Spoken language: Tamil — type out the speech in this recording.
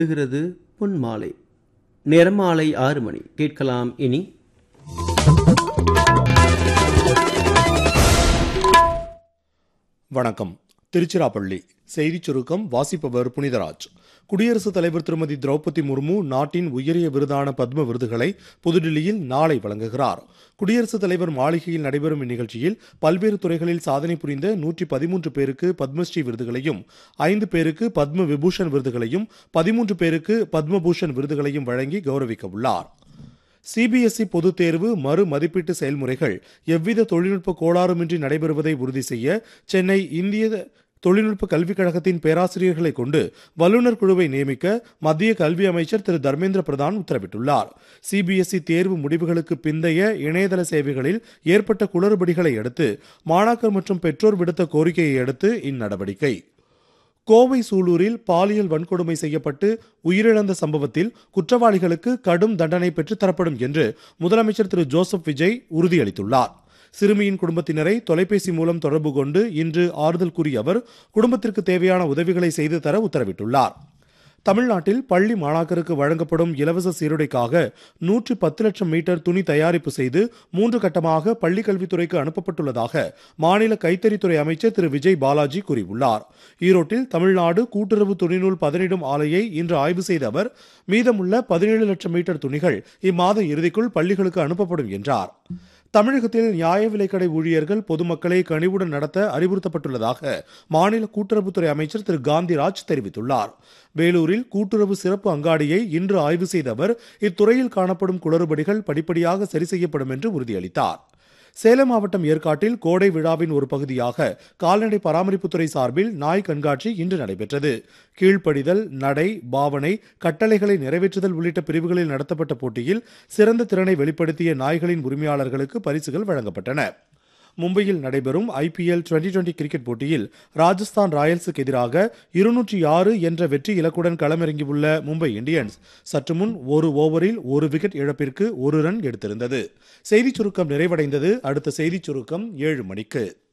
வருகிறது பொன் மாலை நேரம் மாலை ஆறு மணி கேட்கலாம் இனி வணக்கம் திருச்சிராப்பள்ளி செய்திச் சுருக்கம் வாசிப்பவர் புனிதராஜ் குடியரசுத் தலைவர் திருமதி திரௌபதி முர்மு நாட்டின் உயரிய விருதான பத்ம விருதுகளை புதுடில்லியில் நாளை வழங்குகிறார் குடியரசுத் தலைவர் மாளிகையில் நடைபெறும் இந்நிகழ்ச்சியில் பல்வேறு துறைகளில் சாதனை புரிந்த நூற்றி பதிமூன்று பேருக்கு பத்மஸ்ரீ விருதுகளையும் ஐந்து பேருக்கு பத்ம விபூஷன் விருதுகளையும் பதிமூன்று பேருக்கு பத்மபூஷன் விருதுகளையும் வழங்கி கௌரவிக்க உள்ளார் சிபிஎஸ்இ பொதுத் தேர்வு மறு மதிப்பீட்டு செயல்முறைகள் எவ்வித தொழில்நுட்ப கோளாறுமின்றி நடைபெறுவதை உறுதி செய்ய சென்னை இந்திய தொழில்நுட்ப கல்விக் கழகத்தின் பேராசிரியர்களை கொண்டு வல்லுநர் குழுவை நியமிக்க மத்திய கல்வி அமைச்சர் திரு தர்மேந்திர பிரதான் உத்தரவிட்டுள்ளார் சிபிஎஸ்இ தேர்வு முடிவுகளுக்கு பிந்தைய இணையதள சேவைகளில் ஏற்பட்ட குளறுபடிகளை அடுத்து மாணாக்கர் மற்றும் பெற்றோர் விடுத்த கோரிக்கையை அடுத்து இந்நடவடிக்கை கோவை சூலூரில் பாலியல் வன்கொடுமை செய்யப்பட்டு உயிரிழந்த சம்பவத்தில் குற்றவாளிகளுக்கு கடும் தண்டனை பெற்றுத் தரப்படும் என்று முதலமைச்சர் திரு ஜோசப் விஜய் உறுதியளித்துள்ளார் சிறுமியின் குடும்பத்தினரை தொலைபேசி மூலம் தொடர்பு கொண்டு இன்று ஆறுதல் கூறிய அவர் குடும்பத்திற்கு தேவையான உதவிகளை செய்து தர உத்தரவிட்டுள்ளார் தமிழ்நாட்டில் பள்ளி மாணாக்கருக்கு வழங்கப்படும் இலவச சீருடைக்காக நூற்றி பத்து லட்சம் மீட்டர் துணி தயாரிப்பு செய்து மூன்று கட்டமாக பள்ளிக் கல்வித்துறைக்கு அனுப்பப்பட்டுள்ளதாக மாநில கைத்தறித்துறை அமைச்சர் திரு விஜய் பாலாஜி கூறியுள்ளார் ஈரோட்டில் தமிழ்நாடு கூட்டுறவு துணிநூல் பதனிடும் ஆலையை இன்று ஆய்வு செய்த அவர் மீதமுள்ள பதினேழு லட்சம் மீட்டர் துணிகள் இம்மாத இறுதிக்குள் பள்ளிகளுக்கு அனுப்பப்படும் என்றார் தமிழகத்தில் நியாய விலைக்கடை ஊழியர்கள் பொதுமக்களை கனிவுடன் நடத்த அறிவுறுத்தப்பட்டுள்ளதாக மாநில கூட்டுறவுத்துறை அமைச்சர் திரு காந்திராஜ் தெரிவித்துள்ளார் வேலூரில் கூட்டுறவு சிறப்பு அங்காடியை இன்று ஆய்வு செய்த அவர் இத்துறையில் காணப்படும் குளறுபடிகள் படிப்படியாக சரி செய்யப்படும் என்று உறுதியளித்தார் சேலம் மாவட்டம் ஏற்காட்டில் கோடை விழாவின் ஒரு பகுதியாக கால்நடை பராமரிப்புத்துறை சார்பில் நாய் கண்காட்சி இன்று நடைபெற்றது கீழ்ப்படிதல் நடை பாவனை கட்டளைகளை நிறைவேற்றுதல் உள்ளிட்ட பிரிவுகளில் நடத்தப்பட்ட போட்டியில் சிறந்த திறனை வெளிப்படுத்திய நாய்களின் உரிமையாளர்களுக்கு பரிசுகள் வழங்கப்பட்டன மும்பையில் நடைபெறும் ஐபிஎல் டுவெண்டி டுவெண்டி கிரிக்கெட் போட்டியில் ராஜஸ்தான் ராயல்ஸுக்கு எதிராக இருநூற்றி ஆறு என்ற வெற்றி இலக்குடன் களமிறங்கியுள்ள மும்பை இந்தியன்ஸ் சற்று முன் ஒரு ஓவரில் ஒரு விக்கெட் இழப்பிற்கு ஒரு ரன் எடுத்திருந்தது செய்திச் சுருக்கம் நிறைவடைந்தது அடுத்த செய்திச் சுருக்கம் ஏழு மணிக்கு